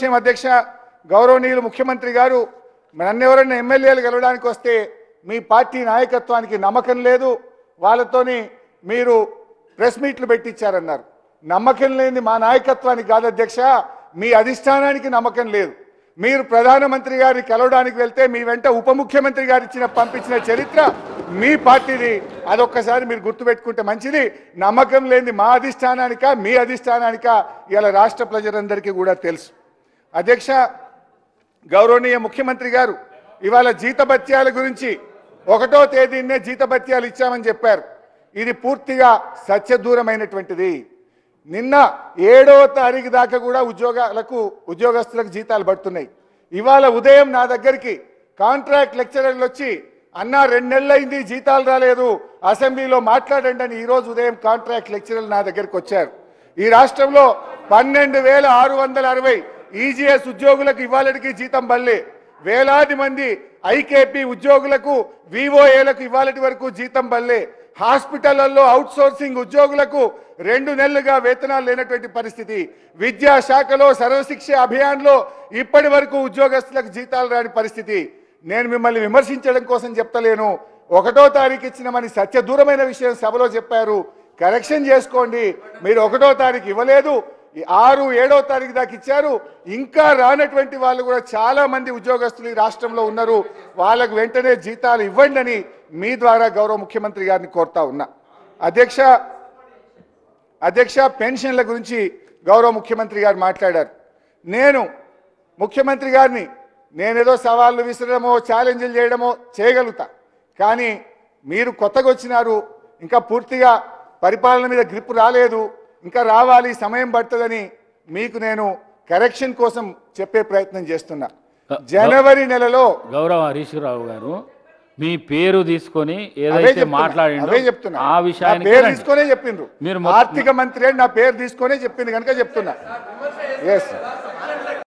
విషయం అధ్యక్ష గౌరవనీయులు ముఖ్యమంత్రి గారు నన్నెవరైనా ఎమ్మెల్యేలు గెలవడానికి వస్తే మీ పార్టీ నాయకత్వానికి నమ్మకం లేదు వాళ్ళతోని మీరు ప్రెస్ మీట్లు పెట్టించారన్నారు నమ్మకం లేని మా నాయకత్వానికి కాదు అధ్యక్ష మీ అధిష్టానానికి నమ్మకం లేదు మీరు ప్రధానమంత్రి గారిని కలవడానికి వెళ్తే మీ వెంట ఉప ముఖ్యమంత్రి గారు ఇచ్చిన పంపించిన చరిత్ర మీ పార్టీది అదొక్కసారి మీరు గుర్తుపెట్టుకుంటే మంచిది నమ్మకం లేని మా అధిష్టానానిక మీ అధిష్టానానిక ఇలా రాష్ట్ర ప్రజలందరికీ కూడా తెలుసు అధ్యక్ష గౌరవనీయ ముఖ్యమంత్రి గారు ఇవాళ జీతభత్యాల గురించి ఒకటో తేదీనే జీతభత్యాలు ఇచ్చామని చెప్పారు ఇది పూర్తిగా సత్యదూరమైనటువంటిది నిన్న ఏడవ తారీఖు దాకా కూడా ఉద్యోగాలకు ఉద్యోగస్తులకు జీతాలు పడుతున్నాయి ఇవాళ ఉదయం నా దగ్గరికి కాంట్రాక్ట్ లెక్చరర్లు వచ్చి అన్నా రెండు నెలలైంది జీతాలు రాలేదు అసెంబ్లీలో మాట్లాడండి అని ఈరోజు ఉదయం కాంట్రాక్ట్ లెక్చరర్లు నా దగ్గరికి వచ్చారు ఈ రాష్ట్రంలో పన్నెండు వేల ఆరు వందల అరవై ఈజీఎస్ ఉద్యోగులకు ఇవాళకి జీతం బల్లే వేలాది మంది ఐకేపీ ఉద్యోగులకు వివోఏలకు ఇవాళటి వరకు జీతం బల్లే హాస్పిటళ్లలో అవుట్ సోర్సింగ్ ఉద్యోగులకు రెండు నెలలుగా వేతనాలు లేనటువంటి పరిస్థితి విద్యా శాఖలో సర్వశిక్ష అభియాన్లో ఇప్పటి వరకు ఉద్యోగస్తులకు జీతాలు రాని పరిస్థితి నేను మిమ్మల్ని విమర్శించడం కోసం చెప్తలేను ఒకటో తారీఖు ఇచ్చినమని సత్య దూరమైన విషయం సభలో చెప్పారు కరెక్షన్ చేసుకోండి మీరు ఒకటో తారీఖు ఇవ్వలేదు ఈ ఆరు ఏడో తారీఖు దాకా ఇచ్చారు ఇంకా రానటువంటి వాళ్ళు కూడా చాలా మంది ఉద్యోగస్తులు ఈ రాష్ట్రంలో ఉన్నారు వాళ్ళకు వెంటనే జీతాలు ఇవ్వండి అని మీ ద్వారా గౌరవ ముఖ్యమంత్రి గారిని కోరుతా ఉన్నా అధ్యక్ష అధ్యక్ష పెన్షన్ల గురించి గౌరవ ముఖ్యమంత్రి గారు మాట్లాడారు నేను ముఖ్యమంత్రి గారిని నేనేదో సవాళ్ళు విసరడమో ఛాలెంజ్లు చేయడమో చేయగలుగుతా కానీ మీరు కొత్తగా వచ్చినారు ఇంకా పూర్తిగా పరిపాలన మీద గ్రిప్ రాలేదు ఇంకా రావాలి సమయం పడుతుందని మీకు నేను కరెక్షన్ కోసం చెప్పే ప్రయత్నం చేస్తున్నా జనవరి నెలలో గౌరవ హరీష్ రావు గారు మీ పేరు తీసుకొని అవే ఏదైతే చెప్తున్నా, మాట్లాడిండో అవే చెప్తున్నా ఆ నా విషయానికి పేరు రండి. తీసుకొనే చెప్పిండ్రు మీరు మొత్తం- ఆర్థిక మంత్రి అని నా పేరు తీసుకొనే చెప్పింది కనుక చెప్తున్నా ఎస్